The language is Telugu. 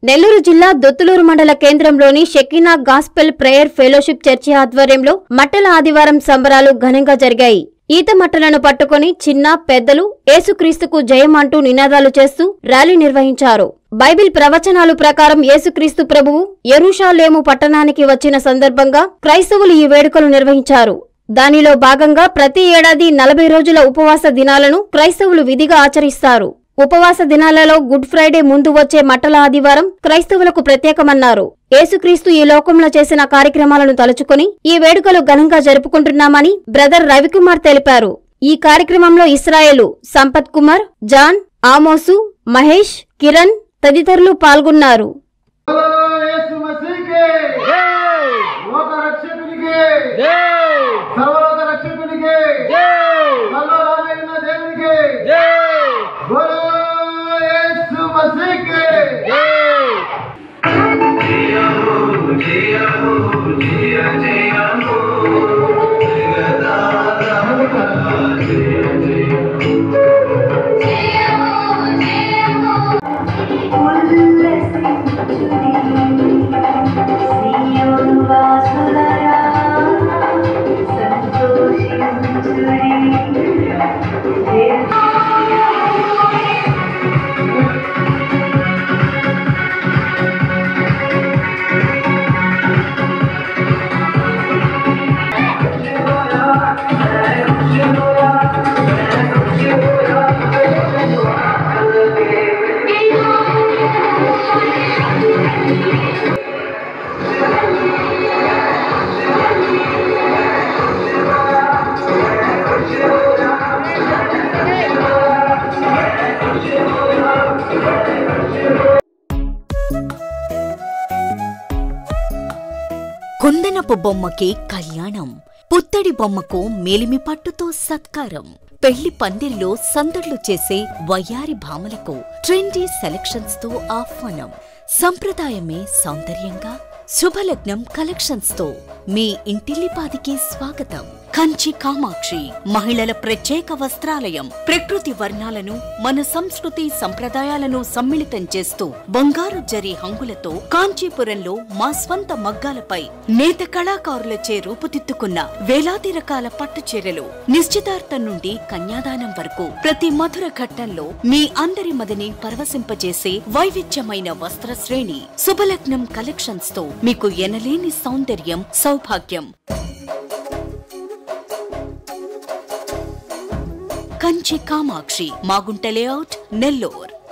నెల్లూరు జిల్లా దొత్తులూరు మండల కేంద్రంలోని Shekinah gospel prayer fellowship church ఆధ్వర్యంలో మట్టల ఆదివారం సంబరాలు ఘనంగా జరిగాయి ఈత మట్టలను పట్టుకొని చిన్న పెద్దలు యేసుక్రీస్తుకు జయం అంటూ నినాదాలు చేస్తూ ర్యాలీ నిర్వహించారు బైబిల్ ప్రవచనాలు ప్రకారం యేసుక్రీస్తు ప్రభువు యెరూషలేము పట్టణానికి వచ్చిన సందర్భంగా క్రైస్తవులు ఈ వేడుకలు నిర్వహించారు దానిలో భాగంగా ప్రతి ఏడాది నలభై రోజుల ఉపవాస దినాలను క్రైస్తవులు విధిగా ఆచరిస్తారు ఉపవాస దినాలలో గుడ్ ఫ్రైడే ముందు వచ్చే మట్టల ఆదివారం క్రైస్తవులకు ప్రత్యేకమన్నారు యేసుక్రీస్తు ఈ లోకంలో చేసిన కార్యక్రమాలను తలుచుకుని ఈ వేడుకలు ఘనంగా జరుపుకుంటున్నామని బ్రదర్ రవికుమార్ తెలిపారు ఈ కార్యక్రమంలో ఇస్రాయేలు సంపత్ కుమార్ జాన్ ఆమోసు మహేష్ కిరణ్ తదితరులు పాల్గొన్నారు యేసు మసీకే లోక రక్షకునికి సర్వలోక రక్షకునికి సర్వరాజైన దేవునికి బోలో యేసు మసీకే కుందనపు బొమ్మకి కళ్యాణం పుత్తడి బొమ్మకు మేలిమి పట్టుతో సత్కారం పెళ్లి పందిరిలో సందడ్లు చేసే వయ్యారి భామలకు ట్రెండీ సెలక్షన్స్ తో ఆహ్వానం సంప్రదాయమే సౌందర్యంగా శుభలగ్నం కలెక్షన్స్ తో మీ ఇంటిల్లిపాదికి స్వాగతం కంచి కామాక్షి మహిళల ప్రత్యేక వస్త్రాలయం ప్రకృతి వర్ణాలను మన సంస్కృతి సంప్రదాయాలను సమ్మిళితం చేస్తూ బంగారు జరి హంగులతో కాంచీపురంలో మా స్వంత మగ్గాలపై నేత కళాకారులచే రూపుదిద్దుకున్న వేలాది రకాల పట్టు చీరలు నిశ్చితార్థం నుండి కన్యాదానం వరకు ప్రతి మధుర ఘట్టంలో మీ అందరి మదిని పరవశింపజేసే వైవిధ్యమైన వస్త్ర శ్రేణి శుభలగ్నం కలెక్షన్స్ తో మీకు ఎనలేని సౌందర్యం సౌభాగ్యం కంచి కామాక్షి మాగుంట లేఅవుట్ నెల్లూర్